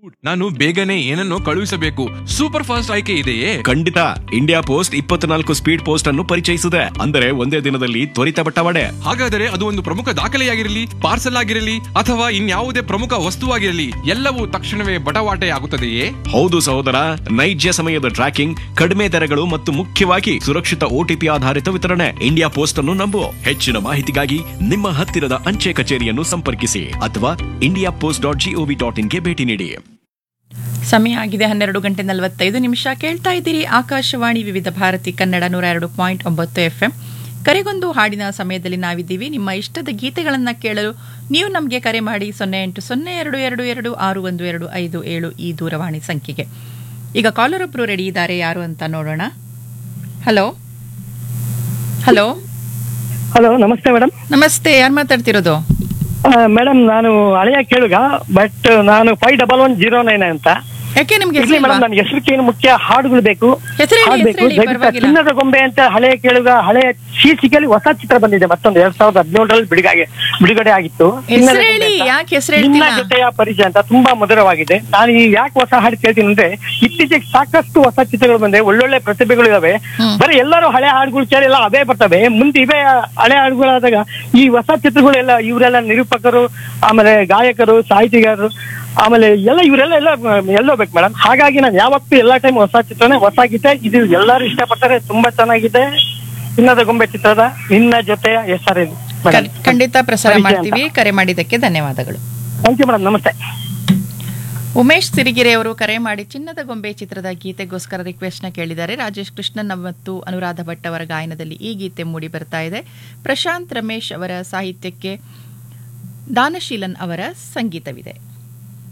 ನಾನು ಬೇಗನೆ ಏನನ್ನೋ ಕಳುಹಿಸಬೇಕು ಸೂಪರ್ ಫಾಸ್ಟ್ ಆಯ್ಕೆ ಇದೆಯೇ ಖಂಡಿತ ಇಂಡಿಯಾ ಪೋಸ್ಟ್ ಇಪ್ಪತ್ನಾಲ್ಕು ಸ್ಪೀಡ್ ಪೋಸ್ಟ್ ಅನ್ನು ಪರಿಚಯಿಸಿದೆ ಅಂದರೆ ಒಂದೇ ದಿನದಲ್ಲಿ ತ್ವರಿತ ಬಟ್ಟವಾಡೆ ಹಾಗಾದರೆ ಅದು ಒಂದು ಪ್ರಮುಖ ದಾಖಲೆಯಾಗಿರಲಿ ಪಾರ್ಸಲ್ ಆಗಿರಲಿ ಅಥವಾ ಇನ್ಯಾವುದೇ ಪ್ರಮುಖ ವಸ್ತುವಾಗಿರಲಿ ಎಲ್ಲವೂ ತಕ್ಷಣವೇ ಬಟವಾಟೆ ಆಗುತ್ತದೆಯೇ ಹೌದು ಸಹೋದರ ನೈಜ ಸಮಯದ ಟ್ರ್ಯಾಕಿಂಗ್ ಕಡಿಮೆ ದರಗಳು ಮತ್ತು ಮುಖ್ಯವಾಗಿ ಸುರಕ್ಷಿತ ಓಟಿಪಿ ಆಧಾರಿತ ವಿತರಣೆ ಇಂಡಿಯಾ ಪೋಸ್ಟ್ ಅನ್ನು ನಂಬು ಹೆಚ್ಚಿನ ಮಾಹಿತಿಗಾಗಿ ನಿಮ್ಮ ಹತ್ತಿರದ ಅಂಚೆ ಕಚೇರಿಯನ್ನು ಸಂಪರ್ಕಿಸಿ ಅಥವಾ India post dot gov dot ಇನ್ಗೆ ಭೇಟಿ ನೀಡಿ ಸಮಯ ಆಗಿದೆ ಹನ್ನೆರಡು ಗಂಟೆ ನಲವತ್ತೈದು ನಿಮಿಷ ಕೇಳ್ತಾ ಇದ್ದೀರಿ ಆಕಾಶವಾಣಿ ವಿವಿಧ ಭಾರತಿ ಕನ್ನಡ ನೂರ ಎರಡು ಪಾಯಿಂಟ್ ಒಂಬತ್ತು ಎಫ್ ಎಂ ಕರೆಗೊಂದು ಹಾಡಿನ ಸಮಯದಲ್ಲಿ ನಾವಿದ್ದೀವಿ ನಿಮ್ಮ ಇಷ್ಟದ ಗೀತೆಗಳನ್ನು ಕೇಳಲು ನೀವು ನಮಗೆ ಕರೆ ಮಾಡಿ ಸೊನ್ನೆ ಎಂಟು ಸೊನ್ನೆ ಎರಡು ಎರಡು ಎರಡು ಆರು ಒಂದು ಎರಡು ಐದು ಏಳು ಈ ದೂರವಾಣಿ ಸಂಖ್ಯೆಗೆ ಈಗ ಕಾಲರ್ ಒಬ್ಬರು ರೆಡಿ ಇದ್ದಾರೆ ಯಾರು ಅಂತ ನೋಡೋಣ ಹಲೋ ಹಲೋ ಹಲೋ ನಮಸ್ತೆ ಮೇಡಮ್ ನಮಸ್ತೆ ಯಾರು ಮಾತಾಡ್ತಿರೋದು ಮೇಡಮ್ ನಾನು ಹಳೆಯ ಕೇಳುಗ ಬಟ್ ನಾನು five double one zero nine ಅಂತ ಯಾಕೆ ನಿಮ್ಗೆ ಇರ್ಲಿ ಮೇಡಮ್ ನನಗೆ ಹೆಸರಿಗೇನು ಮುಖ್ಯ ಹಾಡುಗಳು ಬೇಕು ಹೆಸರು ಹೇಳಿ, ಹಾಡ್ಬೇಕು ಹೆಸರು ಹೇಳಿ, ದಯವಿಟ್ಟು ಪರವಾಗಿಲ್ಲ. ಚಿನ್ನದ ಗೊಂಬೆ ಅಂತ ಹಳೆಯ ಕೇಳುಗ ಹಳೆಯ ಶೀರ್ಷಿಕೆಯಲ್ಲಿ ಹೊಸ ಚಿತ್ರ ಬಂದಿದೆ ಮತ್ತೊಂದು ಎರಡ್ ಸಾವಿರದ ಹದಿನೇಳರಲ್ಲಿ ಬಿಡುಗಡೆ ಬಿಡುಗಡೆ ಆಗಿತ್ತು ಚಿನ್ನದ ಹೆಸರು ಗೊಂಬೆ ಹೇಳಿ ಅಂತ. ಯಾಕೆ ಹೆಸರು ನಿನ್ನ ಹೇಳ್ತೀರಾ ಜೊತೆಯ ಪರಿಚಯ ಅಂತ ತುಂಬಾ ಮಧುರವಾಗಿದೆ ನಾನು ಈ ಯಾಕೆ ಹೊಸ ಹಾಡು ಕೇಳ್ತೀನಿ ಅಂದ್ರೆ ಇತ್ತೀಚೆಗೆ ಸಾಕಷ್ಟು ಹೊಸ ಚಿತ್ರಗಳು ಬಂದೆ ಒಳ್ಳೊಳ್ಳೆ ಪ್ರತಿಭೆಗಳು ಇದಾವೆ ಹ್ಮ್. ಬರೀ ಎಲ್ಲರೂ ಹಳೆ ಹಾಡುಗಳು ಕೇಳಿ ಎಲ್ಲ ಅವೇ ಬರ್ತವೆ ಮುಂದೆ ಇವೇ ಹಳೆ ಹಾಡುಗಳಾದಾಗ ಈ ಹೊಸ ಚಿತ್ರಗಳೆಲ್ಲ ಇವರೆಲ್ಲ ನಿರೂಪಕರು ಆಮೇಲೆ ಗಾಯಕರು ಸಾಹಿತಿಗಾರರು ಆಮೇಲೆ ಎಲ್ಲ ಇವರೆಲ್ಲ ಎಲ್ಲ ಎಲ್ಲೋ ಬೇಕು ಮೇಡಮ್ ಹಾಗಾಗಿ ನಾನು ಯಾವತ್ತೂ ಎಲ್ಲಾ ಟೈಮ್ ಹೊಸ ಚಿತ್ರನೇ ಹೊಸ ಗೀತೆ ಇದು ಎಲ್ಲರೂ ಇಷ್ಟಪಡ್ತಾರೆ ತುಂಬಾ ಚೆನ್ನಾಗಿದೆ ಚಿನ್ನದ ಗೊಂಬೆ ಚಿತ್ರದ ನಿನ್ನ ಜೊತೆಯ ಹೆಸರೇನು ಖಂಡ್- ಖಂಡಿತ ಪ್ರಸಾರ ಪರಿಚಯ ಅಂತ. ಮಾಡ್ತೀವಿ ಕರೆ ಮಾಡಿದ್ದಕ್ಕೆ ಧನ್ಯವಾದಗಳು ಥ್ಯಾಂಕ್ ಯು ಮೇಡಮ್ ನಮಸ್ತೆ ಉಮೇಶ್ ಸಿರಿಗೆರೆ ಅವರು ಕರೆ ಮಾಡಿ ಚಿನ್ನದ ಗೊಂಬೆ ಚಿತ್ರದ ಗೀತೆಗೋಸ್ಕರ ರಿಕ್ವೆಸ್ಟ್ನ ಕೇಳಿದ್ದಾರೆ ರಾಜೇಶ್ ಕೃಷ್ಣನ್ ಮತ್ತು ಅನುರಾಧ ಭಟ್ ಅವರ ಗಾಯನದಲ್ಲಿ ಈ ಗೀತೆ ಮೂಡಿ ಬರ್ತಾ ಇದೆ ಪ್ರಶಾಂತ್ ರಮೇಶ್ ಅವರ ಸಾಹಿತ್ಯಕ್ಕೆ ದಾನಶೀಲನ್ ಅವರ ಸಂಗೀತವಿದೆ